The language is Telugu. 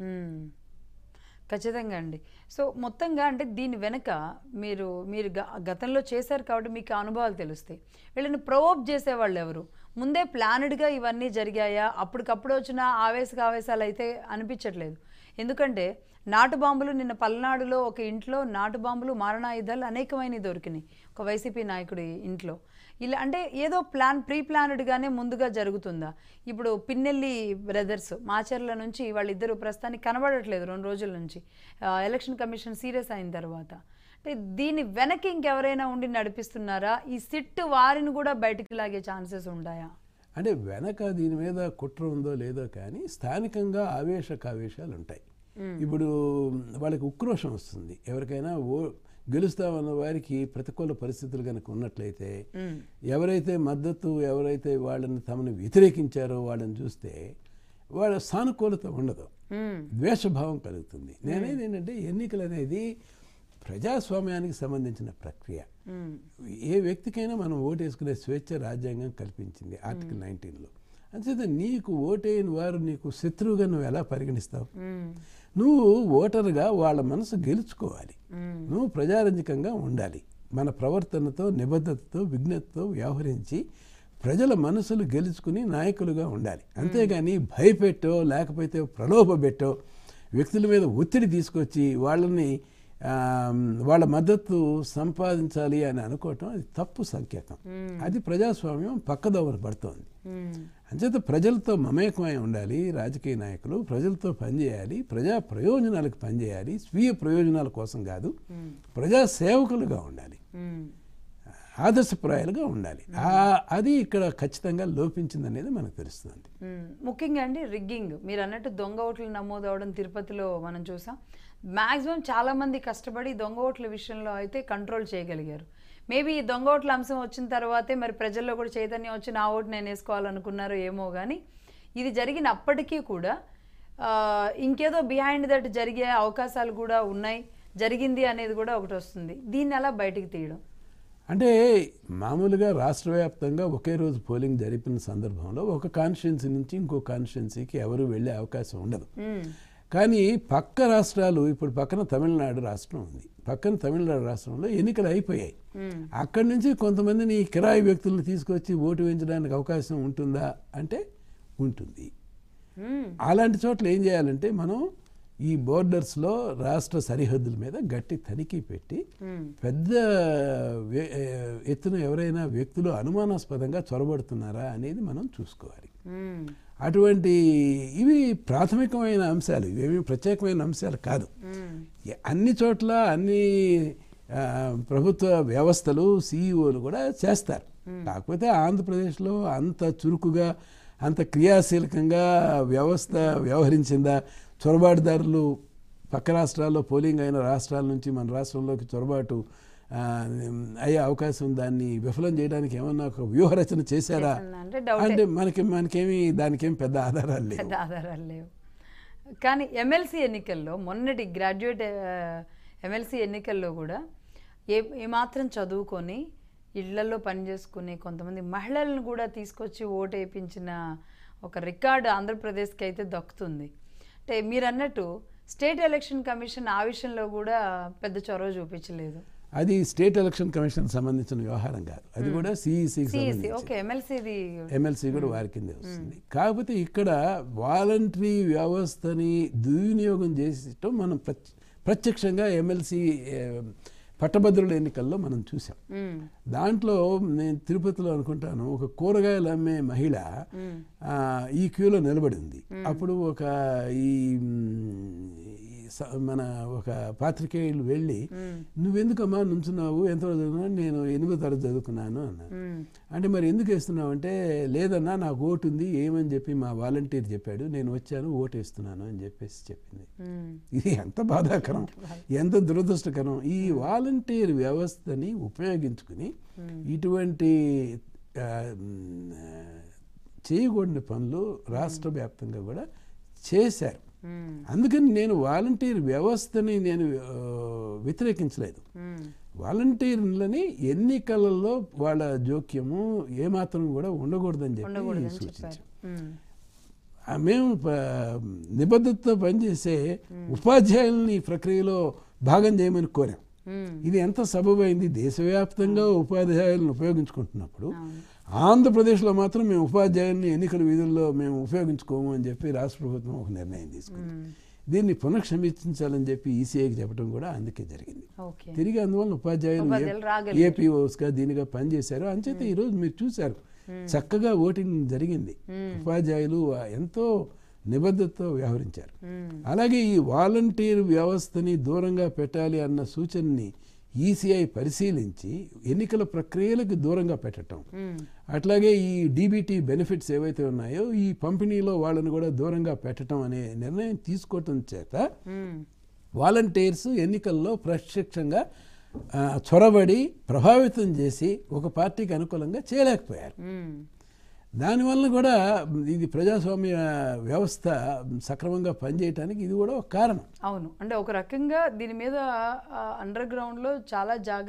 మ్మ్. ఖచ్చితంగా అండి సో మొత్తంగా అంటే దీని వెనక మీరు మీరు గ- గతంలో చేశారు కాబట్టి మీకు ఆ అనుభవాలు తెలుస్తాయి వీళ్ళని ప్రొవోప్ చేసేవాళ్ళు ఎవరు ముందే ప్లానెడ్గా ఇవన్నీ జరిగాయా అప్పటికప్పుడు వచ్చిన ఆవేశక ఆవేశాలు అయితే అనిపించట్లేదు ఎందుకంటే నాటు బాంబులు నిన్న పల్నాడులో ఒక ఇంట్లో నాటు బాంబులు మారణాయుధాలు అనేకమైనవి దొరికినాయి ఒక వైసీపీ నాయకుడి ఇంట్లో ఇలా అంటే ఏదో ప్లాన్ ప్రీ ప్లానెడ్గానే ముందుగా జరుగుతుందా ఇప్పుడు పిన్నెల్లి బ్రదర్స్ మాచర్ల నుంచి వాళ్ళిద్దరు ప్రస్తుతానికి కనబడట్లేదు రెండు రోజుల నుంచి ఆ, ఎలక్షన్ కమిషన్ సీరియస్ అయిన తర్వాత అంటే దీని వెనక ఇంకెవరైనా ఉండి నడిపిస్తున్నారా ఈ సిట్ వారిని కూడా బయటికి లాగే ఛాన్సెస్ ఉంటాయా అంటే వెనక దీని మీద కుట్ర ఉందో లేదో కానీ స్థానికంగా ఆవేశ కావేశాలు ఉంటాయి ఇప్పుడు వాళ్ళకి ఉక్రోషం వస్తుంది ఎవరికైనా ఓ గెలుస్తామన్న వారికి ప్రతికూల పరిస్థితులు కనుక ఉన్నట్లయితే ఎవరైతే మద్దతు ఎవరైతే వాళ్ళని తమను వ్యతిరేకించారో వాళ్ళని చూస్తే వాళ్ళ సానుకూలత ఉండదు మ్మ్. ద్వేషభావం కలుగుతుంది నేనేది ఏంటంటే ఎన్నికలు అనేది ప్రజాస్వామ్యానికి సంబంధించిన ప్రక్రియ మ్మ్. ఏ వ్యక్తికైనా మనం ఓటేసుకునే స్వేచ్ఛ రాజ్యాంగం కల్పించింది ఆర్టికల్ నైన్టీన్లో అంచేత నీకు ఓటేయని వారు నీకు శత్రువుగా నువ్వు ఎలా పరిగణిస్తావు మ్మ్. నువ్వు ఓటరుగా వాళ్ళ మనసు గెలుచుకోవాలి మ్మ్. నువ్వు ప్రజారంజకంగా ఉండాలి మన ప్రవర్తనతో నిబద్ధతతో విఘ్నతతో వ్యవహరించి ప్రజల మనసులు గెలుచుకుని నాయకులుగా ఉండాలి అంతేగాని భయపెట్టో లేకపోతే ప్రలోభపెట్టో వ్యక్తుల మీద ఒత్తిడి తీసుకొచ్చి వాళ్ళని ఆ, వాళ్ళ మద్దతు సంపాదించాలి అని అనుకోవటం అది తప్పు సంకేతం అది ప్రజాస్వామ్యం పక్కదోవన పడుతోంది మ్మ్. అంచేత ప్రజలతో మమేకమై ఉండాలి రాజకీయ నాయకులు ప్రజలతో పనిచేయాలి ప్రజా ప్రయోజనాలకు పనిచేయాలి స్వీయ ప్రయోజనాల కోసం కాదు ప్రజా సేవకులుగా ఉండాలి మ్మ్. ఆదర్శప్రాయాలుగా ఉండాలి ఆ అది ఇక్కడ ఖచ్చితంగా లోపించిందనేది మనకు తెలుస్తుంది మ్మ్. ముఖ్యంగా అండి రిగ్గింగ్ మీరు అన్నట్టు దొంగ ఓట్లు నమోదు అవడం తిరుపతిలో మనం చూసాం మ్యాక్సిమం చాలామంది కష్టపడి దొంగ ఓట్ల విషయంలో అయితే కంట్రోల్ చేయగలిగారు మేబీ ఈ దొంగ ఓట్ల అంశం వచ్చిన తర్వాతే మరి ప్రజల్లో కూడా చైతన్యం వచ్చి నా ఓటు నేను వేసుకోవాలనుకున్నారో ఏమో కానీ ఇది జరిగినప్పటికీ కూడా ఆ, ఇంకేదో బిహైండ్ దట్ జరిగే అవకాశాలు కూడా ఉన్నాయి జరిగింది అనేది కూడా ఒకటి వస్తుంది దీన్ని అలా బయటికి తీయడం అంటే మామూలుగా రాష్ట్ర వ్యాప్తంగా ఒకే రోజు పోలింగ్ జరిపిన సందర్భంలో ఒక కాన్స్టిట్యున్సీ నుంచి ఇంకో కాన్స్టిట్యున్సీకి ఎవరు వెళ్ళే అవకాశం ఉండదు మ్మ్. కానీ పక్క రాష్ట్రాలు ఇప్పుడు పక్కన తమిళనాడు రాష్ట్రం ఉంది పక్కన తమిళనాడు రాష్ట్రంలో ఎన్నికలు అయిపోయాయి మ్మ్. అక్కడి నుంచి కొంతమందిని కిరాయి వ్యక్తులను తీసుకొచ్చి ఓటు వేయించడానికి అవకాశం ఉంటుందా అంటే ఉంటుంది మ్మ్. అలాంటి చోట్ల ఏం చేయాలంటే మనం ఈ బోర్డర్స్లో రాష్ట్ర సరిహద్దుల మీద గట్టి తనిఖీ పెట్టి మ్మ్. పెద్ద వే- ఎత్తున ఎవరైనా వ్యక్తులు అనుమానాస్పదంగా చొరబడుతున్నారా అనేది మనం చూసుకోవాలి మ్మ్. అటువంటి ఇవి ప్రాథమికమైన అంశాలు ఇవేమి ప్రత్యేకమైన అంశాలు కాదు మ్మ్. ఎ- అన్ని చోట్ల అన్ని ఆ, ప్రభుత్వ వ్యవస్థలు సిఇఓలు కూడా చేస్తారు కాకపోతే ఆంధ్రప్రదేశ్లో అంత చురుకుగా అంత క్రియాశీలకంగా వ్యవస్థ వ్యవహరించిందా చొరబాటుదారులు పక్క రాష్ట్రాల్లో పోలింగ్ అయిన రాష్ట్రాల నుంచి మన రాష్ట్రంలోకి చొరబాటు ఆ, అయ్యే అవకాశం దాన్ని విఫలం చేయడానికి ఏమన్నా ఒక వ్యూహరచన చేశారా చేసిందా అంటే డౌటే. అంటే మనకి మనకేమి దానికేం పెద్ద ఆధారాలు లేవు పెద్ద ఆధారాలు లేవు కానీ ఎమ్మెల్సీ ఎన్నికల్లో మొన్నటి గ్రాడ్యుయేట్ ఎమ్మెల్సీ ఎన్నికల్లో కూడా ఏ ఏమాత్రం చదువుకొని ఇళ్లలో పనిచేసుకునే కొంతమంది మహిళలను కూడా తీసుకొచ్చి ఓటు వేయించిన ఒక రికార్డు ఆంధ్రప్రదేశ్కి అయితే దక్కుతుంది అంటే మీరు అన్నట్టు స్టేట్ ఎలక్షన్ కమిషన్ ఆ విషయంలో కూడా పెద్ద చొరవ చూపించలేదు అది స్టేట్ ఎలక్షన్ కమిషన్ సంబంధించిన వ్యవహారం కాదు అది కూడా సిఈసికి సిఈసి సంబంధించి ఓకే ఎమ్మెల్సీది ఎమ్మెల్సీ కూడా వారి కిందే వస్తుంది కాకపోతే ఇక్కడ వాలంటరీ వ్యవస్థని దుర్వినియోగం చేసటం మనం ప్రత్య- ప్రత్యక్షంగా ఎమ్మెల్సీ పట్టభద్రుల ఎన్నికల్లో మనం చూసాం మ్మ్. దాంట్లో నేను తిరుపతిలో అనుకుంటాను ఒక కూరగాయలు అమ్మే మహిళ మ్మ్. ఆ, ఈ క్యూలో నిలబడి ఉంది అప్పుడు ఒక ఈ మ్, ఈ స- మన ఒక పాత్రికేయులు వెళ్ళి నువ్వెందుకమ్మా నుంచున్నావు ఎంతవరకు చదువుకున్నావు నేను ఎనిమిదో తరగతి చదువుకున్నాను అన్నాను మ్మ్. అంటే మరి ఎందుకు వేస్తున్నావు అంటే లేదన్నా నాకు ఓటు ఉంది ఏమని చెప్పి మా వాలంటీర్ చెప్పాడు నేను వచ్చాను ఓటు వేస్తున్నాను అని చెప్పేసి చెప్పింది మ్మ్. ఇది ఎంత బాధాకరం ఎంత దురదృష్టకరం ఈ వాలంటీర్ వ్యవస్థని ఉపయోగించుకుని ఇటువంటి ఆ, మ్, ఆ, చేయకూడని పనులు రాష్ట్ర వ్యాప్తంగా కూడా చేశారు మ్మ్. అందుకని నేను వాలంటీర్ వ్యవస్థని నేను ఆ, వ్యతిరేకించలేదు మ్మ్. వాలంటీర్లని ఎన్నికలలో వాళ్ళ జోక్యము ఏమాత్రం కూడా ఉండకూడదని చెప్పి ఉండకూడదని సూచించాం చెప్పారు మ్మ్. ఆ మేము ప- నిబద్ధతతో పనిచేసే ఉపాధ్యాయుల్ని ఈ ప్రక్రియలో భాగం చేయమని కోరాం మ్మ్. ఇది ఎంత సబబైంది దేశవ్యాప్తంగా ఉపాధ్యాయులను ఉపయోగించుకుంటున్నప్పుడు అవును. ఆంధ్రప్రదేశ్లో మాత్రం మేము ఉపాధ్యాయుల్ని ఎన్నికల విధుల్లో మేము ఉపయోగించుకోము అని చెప్పి రాష్ట్ర ప్రభుత్వం ఒక నిర్ణయం తీసుకుంది మ్మ్. దీన్ని పునఃక్షమించాలని చెప్పి ఈసీఐకి చెప్పడం కూడా అందుకే జరిగింది ఓకే తిరిగి అందువల్ల ఉపాధ్యాయులు ఉపాధ్యాయులు రాగలిగారు. ఏపీఓస్గా దీనిగా పనిచేశారు అంచేత ఈరోజు మీరు చూశారు చక్కగా ఓటింగ్ జరిగింది ఉపాధ్యాయులు ఎంతో నిబద్ధతతో వ్యవహరించారు మ్మ్. అలాగే ఈ వాలంటీర్ వ్యవస్థని దూరంగా పెట్టాలి అన్న సూచనని ఈసీఐ పరిశీలించి ఎన్నికల ప్రక్రియలకు దూరంగా పెట్టడం మ్మ్. అట్లాగే ఈ డీబీటీ బెనిఫిట్స్ ఏవైతే ఉన్నాయో ఈ పంపిణీలో వాళ్ళని కూడా దూరంగా పెట్టడం అనే నిర్ణయం తీసుకోవటం చేత మ్మ్. వాలంటీర్స్ ఎన్నికల్లో ప్రత్యక్షంగా ఆ, చొరబడి ప్రభావితం చేసి ఒక పార్టీకి అనుకూలంగా చేయలేకపోయారు మ్మ్. దానివల్ల కూడా ఇది ప్రజాస్వామ్య వ్యవస్థ సక్రమంగా పనిచేయటానికి ఇది కూడా ఒక కారణం అవును అంటే ఒక రకంగా దీని మీద అండర్ గ్రౌండ్ లో చాలా జాగ్రత్త